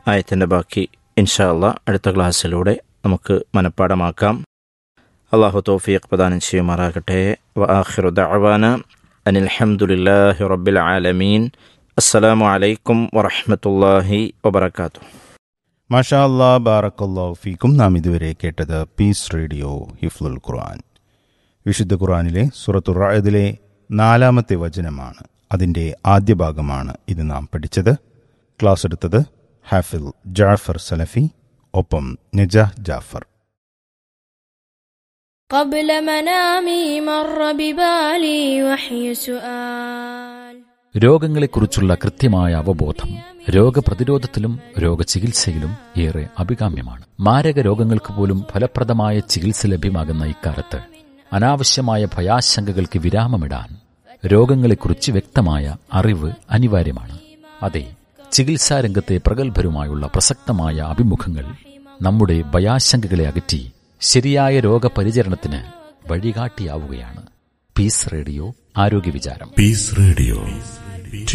ആയത്തിൻ്റെ ബാക്കി ഇൻഷാ അള്ളാ അടുത്ത ക്ലാസ്സിലൂടെ നമുക്ക് മനഃപ്പാടമാക്കാം അള്ളാഹു തൗഫീഖ് പ്രദാനം ചെയ്യുമാറാകട്ടെ വ ആഖിറു ദഅവാന അനിൽഹംദുലില്ലാഹി റബ്ബിൽ ആലമീൻ അസ്സലാമു അലൈക്കും വറഹ്മത്തുള്ളാഹി വബറകാതുഹു മാഷാ അല്ലാ ബാറക്കല്ലാ ഫീക്കും നാം ഇതുവരെ കേട്ടത് പീസ് റേഡിയോ ഹിഫ്ലുൽ ഖുർആൻ വിശുദ്ധ ഖുർആനിലെ സുറത്തു റായതിലെ നാലാമത്തെ വചനമാണ് അതിൻ്റെ ആദ്യ ഭാഗമാണ് ഇത് നാം പഠിച്ചത് ക്ലാസ് എടുത്തത് ഹാഫിൽ ജാഫർ സലഫി ഒപ്പം നജാഹ് ജാഫർ قبل منامي مر ببالي وحي سؤال രോഗങ്ങളെക്കുറിച്ചുള്ള കൃത്യമായ അവബോധം രോഗപ്രതിരോധത്തിലും രോഗചികിത്സയിലും ഏറെ അഭികാമ്യമാണ് മാരക രോഗങ്ങൾക്ക് പോലും ഫലപ്രദമായ ചികിത്സ ലഭ്യമാകുന്ന ഇക്കാലത്ത് അനാവശ്യമായ ഭയാശങ്കകൾക്ക് വിരാമമിടാൻ രോഗങ്ങളെക്കുറിച്ച് വ്യക്തമായ അറിവ് അനിവാര്യമാണ് അതെ ചികിത്സാ രംഗത്തെ പ്രഗത്ഭരുമായുള്ള പ്രസക്തമായ അഭിമുഖങ്ങൾ നമ്മുടെ ഭയാശങ്കകളെ അകറ്റി ശരിയായ രോഗപരിചരണത്തിന് വഴികാട്ടിയാവുകയാണ് പീസ് റേഡിയോ ആരോഗ്യ വിചാരം Peace Radio.